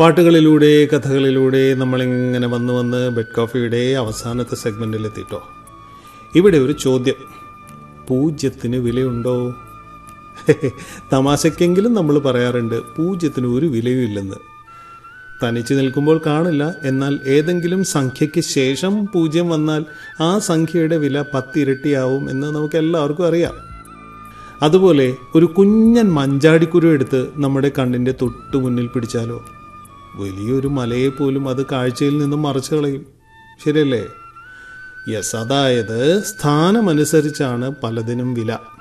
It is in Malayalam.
പാട്ടുകളിലൂടെ കഥകളിലൂടെ നമ്മളിങ്ങനെ വന്ന് വന്ന് ബെഡ് കോഫിയുടെ അവസാനത്തെ സെഗ്മെൻറ്റിലെത്തിട്ടോ ഇവിടെ ഒരു ചോദ്യം പൂജ്യത്തിന് വിലയുണ്ടോ തമാശക്കെങ്കിലും നമ്മൾ പറയാറുണ്ട് പൂജ്യത്തിന് ഒരു വിലയും ഇല്ലെന്ന് തനിച്ച് നിൽക്കുമ്പോൾ കാണില്ല എന്നാൽ ഏതെങ്കിലും സംഖ്യയ്ക്ക് ശേഷം പൂജ്യം വന്നാൽ ആ സംഖ്യയുടെ വില പത്തിരട്ടിയാവും എന്ന് നമുക്ക് എല്ലാവർക്കും അറിയാം അതുപോലെ ഒരു കുഞ്ഞൻ മഞ്ചാടിക്കുരു എടുത്ത് നമ്മുടെ കണ്ണിൻ്റെ തൊട്ടു മുന്നിൽ പിടിച്ചാലോ വലിയൊരു മലയെ പോലും അത് കാഴ്ചയിൽ നിന്നും മറച്ചു കളയും ശരിയല്ലേ യെസ് അതായത് സ്ഥാനമനുസരിച്ചാണ് പലതിനും വില